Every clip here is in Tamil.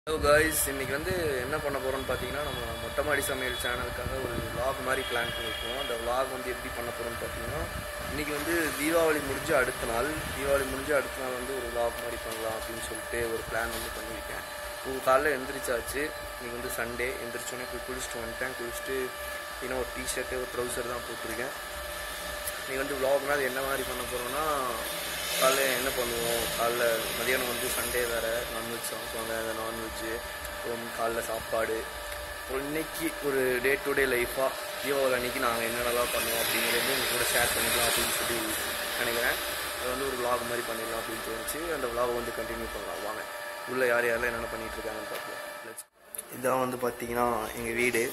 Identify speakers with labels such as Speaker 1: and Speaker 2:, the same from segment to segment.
Speaker 1: ஹலோ காய்ஸ் இன்னைக்கு வந்து என்ன பண்ண போகிறோம்னு பார்த்தீங்கன்னா நம்ம மொட்டை மாடி சமையல் சேனலுக்காக ஒரு vlog மாதிரி பிளான் பண்ணியிருக்கோம் அந்த vlog வந்து எப்படி பண்ண போகிறோம்னு பார்த்தீங்கன்னா இன்றைக்கி வந்து தீபாவளி முடிஞ்ச அடுத்த நாள் தீபாவளி முடிஞ்ச அடுத்த நாள் வந்து ஒரு vlog மாதிரி பண்ணலாம் அப்படின்னு சொல்லிட்டு ஒரு பிளான் வந்து பண்ணியிருக்கேன் இப்போ காலைல எந்திரிச்சாச்சு இன்னைக்கு வந்து சண்டே எந்திரிச்சோடனே போய் குளிச்சுட்டு வந்துட்டேன் குளிச்சுட்டு இன்னும் ஒரு டிஷர்ட்டு ஒரு ட்ரௌசர் தான் போட்டிருக்கேன் இன்னைக்கு வந்து vlogனா அது என்ன மாதிரி பண்ண போகிறோம்னா காலைல என்ன பண்ணுவோம் காலைல மதியானம் வந்து சண்டே வேறு நான்வெஜ் சமைப்பாங்க அந்த நான்வெஜ்ஜு அப்புறம் காலைல சாப்பாடு அப்புறம் இன்னைக்கு ஒரு டே டு டே லைஃபாக தீபாவளி அன்னைக்கு நாங்கள் என்னென்னலாம் பண்ணுவோம் அப்படிங்கிறது உங்க கூட ஷேர் பண்ணிக்கலாம் அப்படின்னு சொல்லி நினைக்கிறேன் அது வந்து ஒரு vlog மாதிரி பண்ணிடலாம் அப்படின்னு தோணுச்சு அந்த vlog வந்து கண்டினியூ பண்ணலாம் வாங்க உள்ளே யார் யாரெல்லாம் என்னென்ன பண்ணிட்டு இருக்காங்கன்னு பார்ப்போம் Let's- இதான் வந்து பார்த்தீங்கன்னா எங்கள் வீடு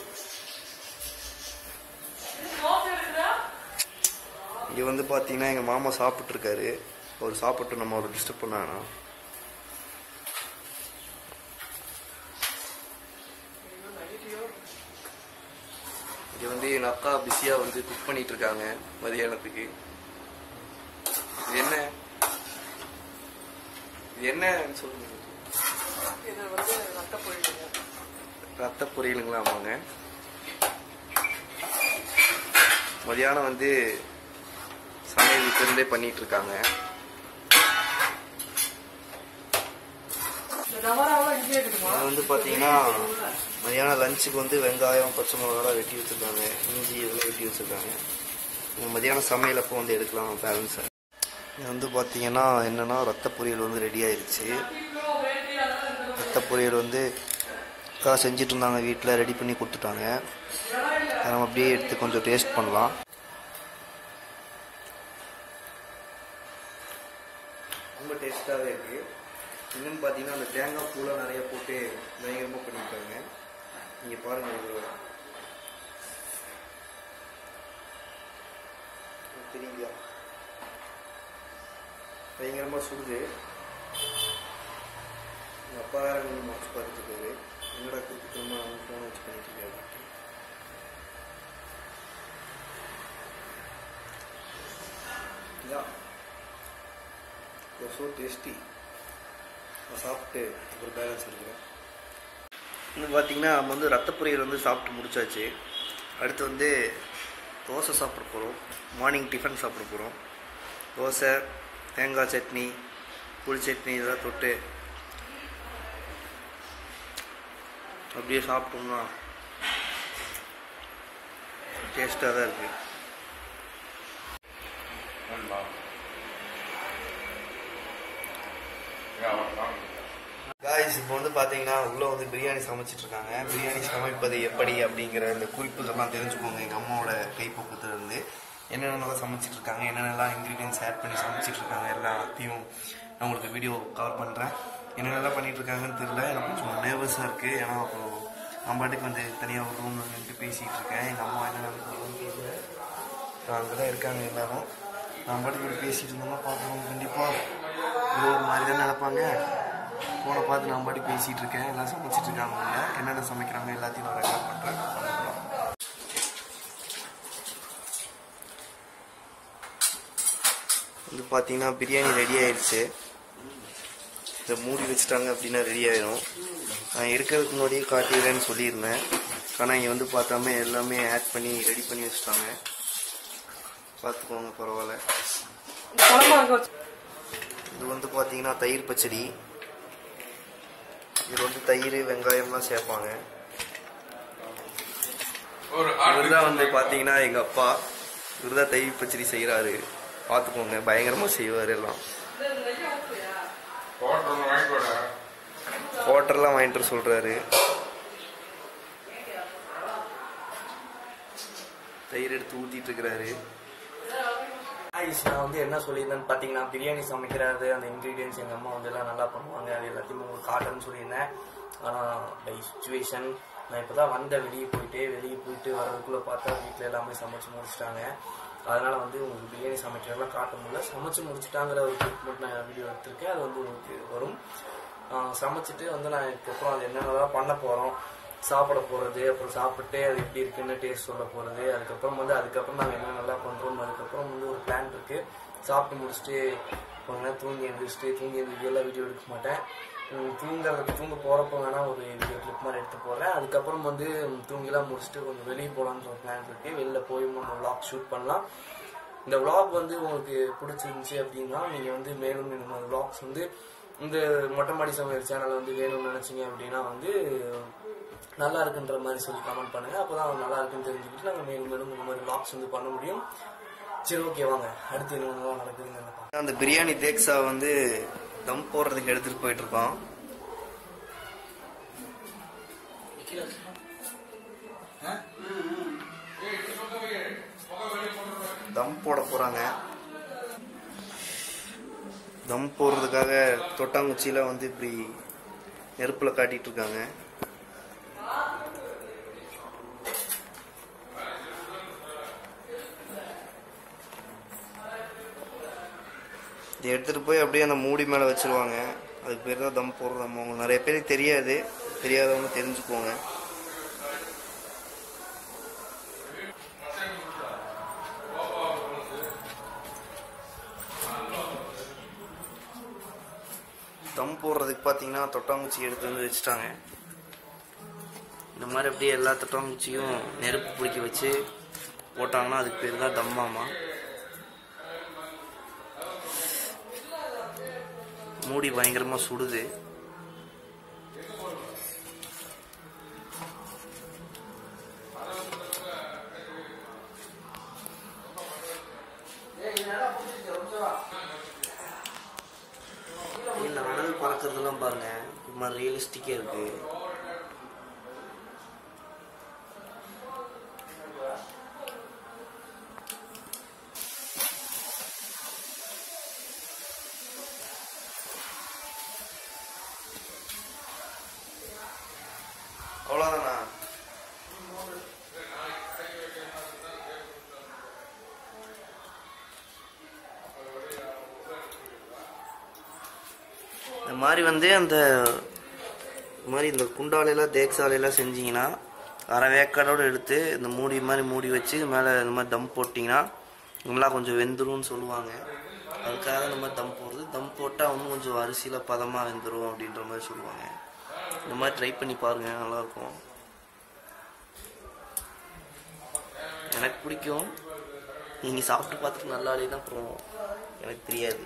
Speaker 1: இங்கே வந்து பார்த்தீங்கன்னா எங்கள் மாமா சாப்பிட்ருக்காரு அவர் சாப்பிட்டு நம்ம அவரை டிஸ்டர்ப் பண்ணானா இங்கே வந்து எங்கள் அக்கா பிஸியாக வந்து குக் பண்ணிட்டு இருக்காங்க மதியானத்துக்கு இது என்ன இது என்னன்னு சொல்லுங்க
Speaker 2: இது வந்து ரத்த பொழிவுங்க
Speaker 1: ரத்த பொரியலுங்களா ஆமாங்க மதியானம் வந்து சமையல் வீட்டிலிருந்தே பண்ணிட்டு இருக்காங்க
Speaker 2: இந்த நவராவெல்லாம் இங்கேயே இருக்குமா
Speaker 1: இது வந்து பார்த்தீங்கன்னா மதியானம் லஞ்சுக்கு வந்து வெங்காயம் பச்சை மிளகாலாம் வெட்டி வச்சுருக்காங்க இஞ்சி இதெல்லாம் வெட்டி வச்சுருக்காங்க இந்த மதியானம் சமையல் அப்போ வந்து எடுக்கலாம் பேலன்ஸை இது வந்து பார்த்தீங்கன்னா என்னென்னா ரத்த பொரியல் வந்து ரெடி ஆயிருச்சு ரத்த பொரியல் வந்து அக்கா செஞ்சுட்டு இருந்தாங்க வீட்டில் ரெடி பண்ணி கொடுத்துட்டாங்க அதை நம்ம அப்படியே எடுத்து கொஞ்சம் டேஸ்ட் பண்ணலாம் ரொம்ப டேஸ்ட்டாகவே இருக்குது இன்னும் பார்த்தீங்கன்னா அந்த தேங்காய் பூலாம் நிறைய போட்டு பயங்கரமாக பண்ணியிருக்காங்க நீங்கள் பாருங்கள் இது தெரியுங்களா பயங்கரமாக சுடுது எங்கள் அப்பா வேற வந்து மார்க்ஸ் பார்த்துட்டு இருக்காரு என்னடா கொடுத்துட்டோமா அவங்க ஃபோன் வச்சு பண்ணிட்டு இருக்காரு அப்படின்ட்டு. Yeah. ஸோ டேஸ்டி நான் சாப்பிட்டு ஒரு பேலன்ஸ் எடுக்கிறேன் இன்னும் பார்த்தீங்கன்னா நம்ம வந்து ரத்த பொரியல் வந்து சாப்பிட்டு முடிச்சாச்சு அடுத்து வந்து தோசை சாப்பிட போகிறோம் மார்னிங் டிஃபன் சாப்பிட போகிறோம் தோசை தேங்காய் சட்னி புளி சட்னி இதெல்லாம் தொட்டு அப்படியே சாப்பிட்டோம்னா டேஸ்ட்டாக தான் இருக்குது காய்ஸ் இப்போ வந்து பார்த்தீங்கன்னா உள்ளே வந்து பிரியாணி சமைச்சிட்டு இருக்காங்க பிரியாணி சமைப்பது எப்படி அப்படிங்கிற இந்த குறிப்புகள்லாம் தெரிஞ்சுக்கோங்க எங்கள் அம்மாவோட கைப்பக்குவத்துல இருந்து என்னென்னலாம் சமைச்சிட்டு இருக்காங்க என்னென்னலாம் இன்க்ரீடியன்ஸ் ஆட் பண்ணி சமைச்சிட்டு இருக்காங்க எல்லாத்தையும் நான் உங்களுக்கு வீடியோ கவர் பண்ணுறேன் என்னென்னலாம் பண்ணிட்டு இருக்காங்கன்னு தெரியல எனக்கு கொஞ்சம் நேர்வஸாக இருக்குது ஏன்னா அப்புறம் நான் பாட்டுக்கு வந்து தனியாக ஒரு ரூம் நின்று பேசிகிட்டு இருக்கேன் எங்கள் அம்மா என்ன நினைக்கிறாங்கன்னு தெரியல அங்கே தான் இருக்காங்க எல்லாரும் நான் பாட்டுக்கு இப்படி பேசிட்டு இருந்தோம்னா பார்ப்போம் கண்டிப்பாக இது ஒரு மாதிரி தான் நினைப்பாங்க ஃபோனை பார்த்து நான் பாட்டுக்கு பேசிகிட்டு இருக்கேன் எல்லாம் சமைச்சிட்டு இருக்காங்க உள்ள. என்னென்ன சமைக்கிறாங்க எல்லாத்தையும் நான் ரெக்கார்ட் பண்ணுறேன் வந்து பார்த்தீங்கன்னா பிரியாணி ரெடி ஆயிடுச்சு இதை மூடி வச்சுட்டாங்க அப்படின்னா ரெடி ஆயிடும் நான் இருக்கிறதுக்கு முன்னாடியே காட்டிடுறேன்னு சொல்லியிருந்தேன் ஆனால் இங்கே வந்து பார்த்தாம எல்லாமே ஆட் பண்ணி ரெடி பண்ணி வச்சுட்டாங்க பார்த்துக்கோங்க பரவாயில்ல
Speaker 2: குழம்பு அங்கே வச்சு
Speaker 1: இது வந்து பார்த்தீங்கன்னா தயிர் பச்சடி இது வந்து தயிர் வெங்காயம்லாம் சேர்ப்பாங்க இவர் தான் வந்து பார்த்தீங்கன்னா எங்கள் அப்பா இவர் தான் தயிர் பச்சடி செய்கிறாரு பார்த்துக்கோங்க பயங்கரமாக செய்வார் எல்லாம் குவார்டர்லாம் வாங்கிட்டு வர சொல்கிறாரு தயிர் எடுத்து ஊற்றிட்டு இருக்கிறாரு ஐஸ் நான் வந்து என்ன சொல்லியிருந்தேன்னு பார்த்தீங்கன்னா பிரியாணி சமைக்கிறது அந்த இன்க்ரீடியன்ஸ் எங்கள் அம்மா வந்து எல்லாம் நல்லா பண்ணுவாங்க அது எல்லாத்தையும் உங்களுக்கு காட்டுன்னு சொல்லியிருந்தேன் ஆனால் பை சுச்சுவேஷன் நான் இப்போ தான் வந்தேன் வெளியே போயிட்டு வெளியே போயிட்டு வரதுக்குள்ளே பார்த்தா வீட்டில் எல்லாமே சமைச்சு முடிச்சிட்டாங்க அதனால வந்து உங்களுக்கு பிரியாணி சமைக்கிறதெல்லாம் காட்ட முடியல சமைச்சு முடிச்சிட்டாங்கிற ஒரு கிளிப் மட்டும் நான் வீடியோ எடுத்திருக்கேன் அது வந்து உங்களுக்கு வரும் ஆஹ் சமைச்சிட்டு வந்து நான் இதுக்கப்புறம் அது என்னென்னலாம் பண்ண போகிறோம் சாப்பிட போகிறது அப்புறம் சாப்பிட்டு அது எப்படி இருக்குன்னு டேஸ்ட் சொல்ல போகிறது அதுக்கப்புறம் வந்து அதுக்கப்புறம் நாங்கள் என்ன நல்லா பண்ணுறோம் அதுக்கப்புறம் வந்து ஒரு பிளான் இருக்குது சாப்பிட்டு முடிச்சுட்டு கொஞ்ச நேரம் தூங்கி எழுந்திரிச்சிட்டு தூங்கி எழுந்திரிச்சு எல்லாம் வீடியோ எடுக்க மாட்டேன் உம், தூங்குறதுக்கு தூங்க போகிறப்ப வேணால் ஒரு வீடியோ கிளிப் மாதிரி எடுத்து போடுறேன் அதுக்கப்புறம் வந்து உம், தூங்கிலாம் முடிச்சுட்டு கொஞ்சம் வெளியே போகலான்ற ஒரு பிளான் இருக்குது வெளில போய் நம்ம vlog ஷூட் பண்ணலாம் இந்த vlog வந்து உங்களுக்கு பிடிச்சிருந்துச்சி அப்படின்னா நீங்கள் வந்து மேலும் இந்த மாதிரி vlogs வந்து இந்த மொட்டை மாடி சமையல் சேனல் வந்து வேணும்னு நினச்சிங்க அப்படின்னா வந்து நல்லா இருக்குன்ற மாதிரி சொல்லி கமெண்ட் பண்ணுங்க அப்பதான் நல்லா இருக்குன்னு தெரிஞ்சுக்கிட்டு நாங்கள் மேலும் மேலும் இந்த மாதிரி vlogs வந்து பண்ண முடியும் சரி ஓகே வாங்க அடுத்து என்ன நடக்குதுன்னு பார்க்கலாம்.
Speaker 3: அந்த பிரியாணி தேக்ஸா வந்து தம் போடுறதுக்கு எடுத்துட்டு போயிட்டு இருக்கோம் தம் போட போறாங்க தம் போடுறதுக்காக தொட்டாங்குச்சியில வந்து இப்படி நெருப்புல காட்டிட்டு இருக்காங்க இதை எடுத்துட்டு போய் அப்படியே அந்த மூடி மேல வச்சிருவாங்க அதுக்கு பேர் தான் தம் போடுறோம் உங்களுக்கு நிறைய பேருக்கு தெரியாது தெரியாதவங்க தெரிஞ்சுக்கோங்க தம் போடுறதுக்கு பார்த்தீங்கன்னா தொட்டாங்குச்சி எடுத்து வந்து வச்சுட்டாங்க இந்த மாதிரி அப்படியே எல்லா தொட்டாங்குச்சியும் நெருப்பு பிடிக்க வச்சு போட்டாங்கன்னா அதுக்கு பேர் தான் தம்மாமா மூடி பயங்கரமா சுடுது இந்த அனல் பறக்கிறதுலாம் பாருங்க ஒரு மாதிரி ரியலிஸ்டிக்கா இருக்கு அவ்வளோதானா இந்த மாதிரி வந்து அந்த இந்த மாதிரி இந்த குண்டாலையெல்லாம் தேக்ஸாலையெல்லாம் செஞ்சீங்கன்னா அரை வேக்காடோடு எடுத்து இந்த மூடி மாதிரி மூடி வச்சு மேலே இந்த மாதிரி தம் போட்டிங்கன்னா நல்லா கொஞ்சம் வெந்துரும்னு சொல்லுவாங்க அதுக்காக இந்த மாதிரி தம் போடுறது தம் போட்டால் இன்னும் கொஞ்சம் அரிசியில் பதமாக வெந்துடும் அப்படின்ற மாதிரி சொல்லுவாங்க இந்த மாதிரி ட்ரை பண்ணி பாருங்க நல்லாயிருக்கும் எனக்கு பிடிக்கும் நீங்கள் சாப்பிட்டு பார்த்துட்டு நல்லா இல்லைன்னா அப்புறம் எனக்கு தெரியாது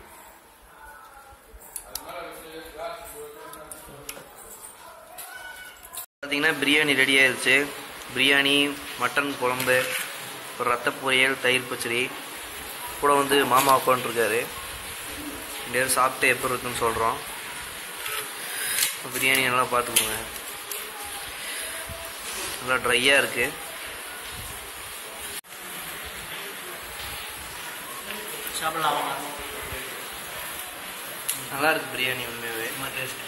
Speaker 3: பார்த்தீங்கன்னா பிரியாணி ரெடி ஆயிருச்சு பிரியாணி மட்டன் குழம்பு ஒரு ரத்த பொரியல் தயிர் பச்சடி கூட வந்து மாமா உட்காந்துருக்காரு ரெண்டு பேரும் சாப்பிட்டு எப்போ இருக்குன்னு சொல்கிறோம் பிரியாணி நல்லா பார்த்துக்கோங்க நல்லா ட்ரையாக இருக்குது
Speaker 2: சாப்பிடலாம்
Speaker 3: நல்லா இருக்கு பிரியாணி உண்மையாகவே
Speaker 2: டேஸ்ட்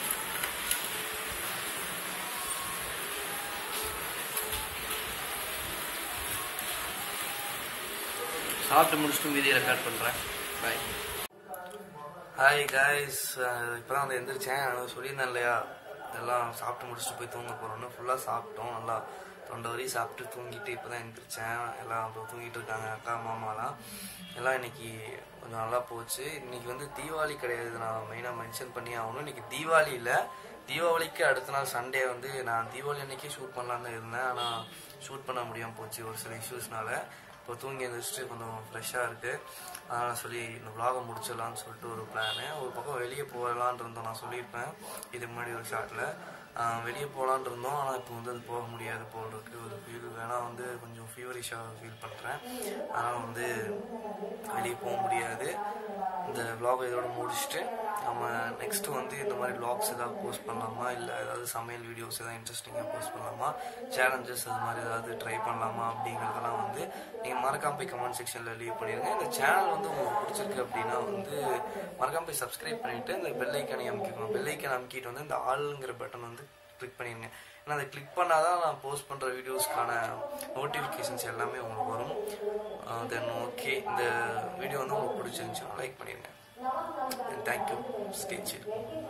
Speaker 3: சாப்பிட்டு முடிச்சுட்டு வீடியோ ரெக்கார்ட் பண்ணுறேன் பாய் ஹாய் காய்ஸ் இப்போ தான் வந்து எந்திரிச்சேன் நான் சொல்லியிருந்தேன் இல்லையா எல்லாம் சாப்பிட்டு முடிச்சுட்டு போய் தூங்க போகிறோன்னு ஃபுல்லாக சாப்பிட்டோம் நல்லா தொண்டை வரி சாப்பிட்டு தூங்கிட்டு இப்போ தான் எந்திரிச்சேன் எல்லாம் இப்போ தூங்கிட்டு இருக்காங்க அக்கா மாமாலாம் எல்லாம் இன்னைக்கு கொஞ்சம் நல்லா போச்சு இன்னைக்கு வந்து தீபாவளி கிடையாது நான் மெயினாக மென்ஷன் பண்ணி ஆகணும் இன்னைக்கு தீபாவளி இல்லை தீபாவளிக்கு அடுத்த நாள் சண்டே வந்து நான் தீபாவளி அன்னைக்கே ஷூட் பண்ணலான்னு தான் இருந்தேன் ஆனால் ஷூட் பண்ண முடியாமல் போச்சு ஒரு சில இஷ்யூஸ்னால இப்போ தூங்கி எழுந்திரிச்சிட்டு கொஞ்சம் ஃப்ரெஷ்ஷாக இருக்குது அதனால் சொல்லி இந்த vlog-அ முடிச்சிடலாம்னு சொல்லிட்டு ஒரு பிளானு ஒரு பக்கம் வெளியே போகலான் இருந்தோம் நான் சொல்லியிருப்பேன் இதுக்கு முன்னாடி ஒரு ஷாட்டில் வெளியே போகலான் இருந்தோம் ஆனால் இப்போ வந்து அது போக முடியாது போல் இருக்கு ஒரு ஃபீல் வேணா வந்து கொஞ்சம் ஃபீவரிஷாக ஃபீல் பண்ணுறேன் அதனால் வந்து வெளியே போக முடியாது இந்த vlog இதோட முடிச்சுட்டு நம்ம நெக்ஸ்ட் வந்து இந்த மாதிரி vlogs ஏதாவது போஸ்ட் பண்ணலாமா இல்லை ஏதாவது சமையல் வீடியோஸ் ஏதாவது இன்ட்ரெஸ்டிங்காக போஸ்ட் பண்ணலாமா சேலஞ்சஸ் அது மாதிரி ஏதாவது ட்ரை பண்ணலாமா அப்படிங்கிறதெல்லாம் வந்து நீங்கள் மறக்காம போய் கமெண்ட் செக்ஷனில் லீவ் பண்ணிடுங்க இந்த சேனல் வந்து உங்களுக்கு பிடிச்சிருக்கு அப்படின்னா வந்து மறக்காம போய் சப்ஸ்கிரைப் பண்ணிவிட்டு இந்த பெல் ஐக்கனை அமைக்கணும் பெல் ஐக்கன் அமைக்கிட்டு வந்து இந்த ஆளுங்கிற பட்டன் வந்து கிளிக் பண்ணிடுங்க ஏன்னா அதை கிளிக் பண்ணாதான் நான் போஸ்ட் பண்ணுற வீடியோஸ்க்கான நோட்டிஃபிகேஷன்ஸ் எல்லாமே உங்களுக்கு வரும் தென் ஓகே இந்த வீடியோ வந்து உங்களுக்கு பிடிச்சிருந்துச்சுன்னா லைக் பண்ணிடுங்க தேங்க்யூ ஸ்டேச்சு